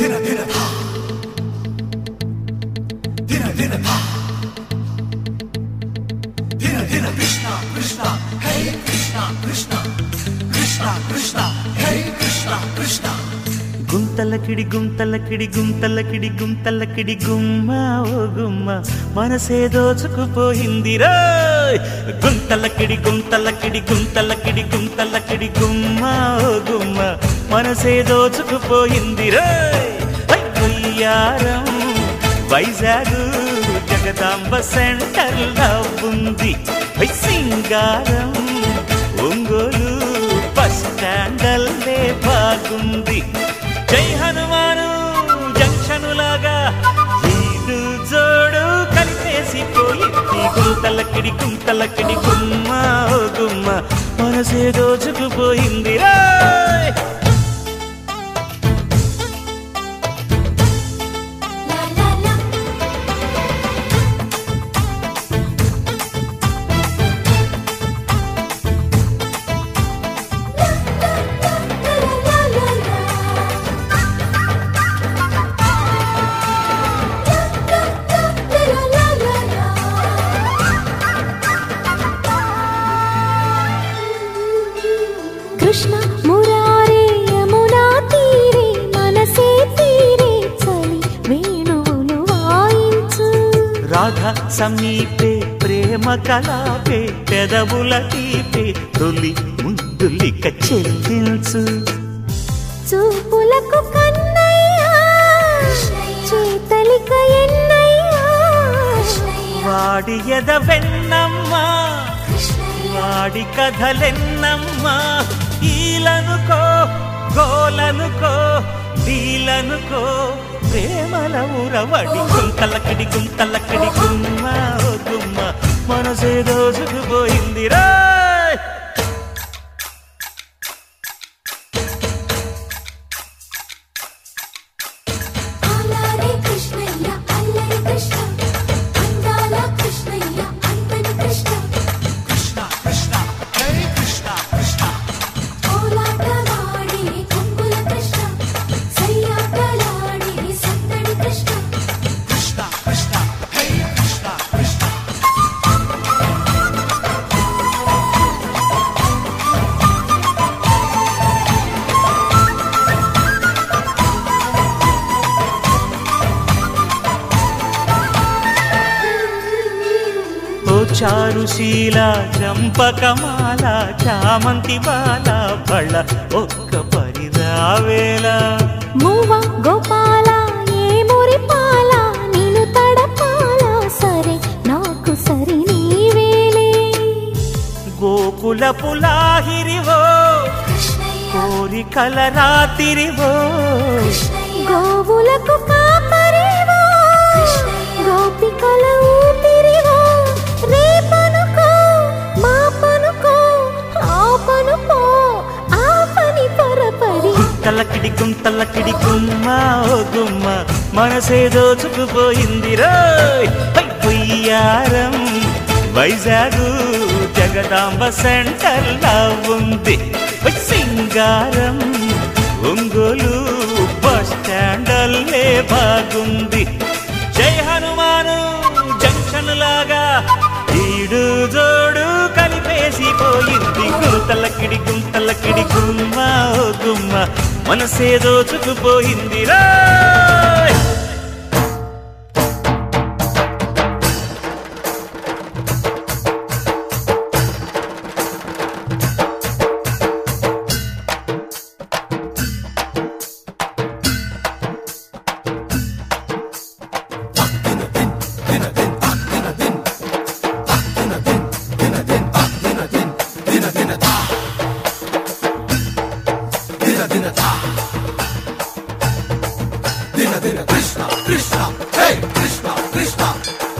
దిన దిన ధా దిన దిన ధా దిన దిన కృష్ణ కృష్ణ హే కృష్ణ కృష్ణ కృష్ణ కృష్ణ హే కృష్ణ కృష్ణ గుంతలకిడి గుంతలకిడి గుంతలకిడి గుంతలకిడి గుమ్మ ఓ గుమ్మ మనసే దోచుకుపోయింది రోయ్ గుంతలకిడి గుంతలకిడి గుంతలకిడి గుంతలకిడి గుమ్మ ఓ గుమ్మ మనసే దోచుకుపోయింది రోయ్ హై, వయ్యారం వైజాగ్ జగదాంబ సెంటర్ ఉంది హై, సింగారం ఒంగోలు బస్ స్టాండల్లే బాగుంది జై హనుమాను జంక్షనులాగా ఈడు జోడు కలిపేసిపోయింది గుంతలకిడి గుంతలకిడి గుమ్మ ఓ గుమ్మ మనసే దోచుకుపోయింది Roy La la la. La la la la. La la la. Krishna మురారే Yamuna తీరే మనసే తీరే చలి వేణువులు వాయించు రాధ సమీపే ప్రేమ కలాపే పెదవుల తీపే తొలి ముద్దులిక చెల్లించు చూపులకు కన్నయ్యా చేతలిక ఎన్నయ్యా వాడి ఎద వెన్నమ్మా వాడి కథలెన్నమ్మా ఈలనుకో గోలనుకో డీలనుకో ప్రేమల ఊరవడి గుంతలకడి గుంతలకడి గుమ్మ ఓ గుమ్మ మనసే దోచుకుపోయింది రాయ్ అలారే కృష్ణయ్య అల్లరి కృష్ణ అందాల కృష్ణయ్య అంతని కృష్ణ కృష్ణ కృష్ణ హే కృష్ణ కృష్ణ కోలాటలాడే కొంగుల కృష్ణ సయ్యాటలాడే సందడి కృష్ణ కృష్ణ కృష్ణ హే కృష్ణ కృష్ణ ఓ చారుశీల చంపకమాల చామంతి బాల బళ్ళ ఒక్క పరిరావేలా మూవ గోపాల ఏ మురిపాల నేను తడపాల సరే నాకు సరి నీవేలే గోకుల పులాహిరివో కోరికల రాతిరివో గోవులకు కాపరివో గోపికల ఊపిరివో రేపనుకో మాపనుకో ఆపనుకో ఆపని పొరపడి తలకిడి కుంతలకిడి గుమ్మ ఓ గుమ్మ మనసే దోచుకుపోయింది రోయ్ పై పొయ్యారం వైజాగు జగదాంబ సెంటర్ ఉంది పై సింగారం ఒంగోలు బస్ స్టాండల్లే బాగుంది జై హనుమాను జంక్షన్ లాగా ఈడు జోడు కలిపేసిపోయింది గుంతలకిడి గుంతలకిడి గుమ్మ ఓ గుమ్మ మనసే దోచుకుపోయింది రాయ్ దిన దిన ధా దిన దిన కృష్ణ కృష్ణ హే కృష్ణ కృష్ణ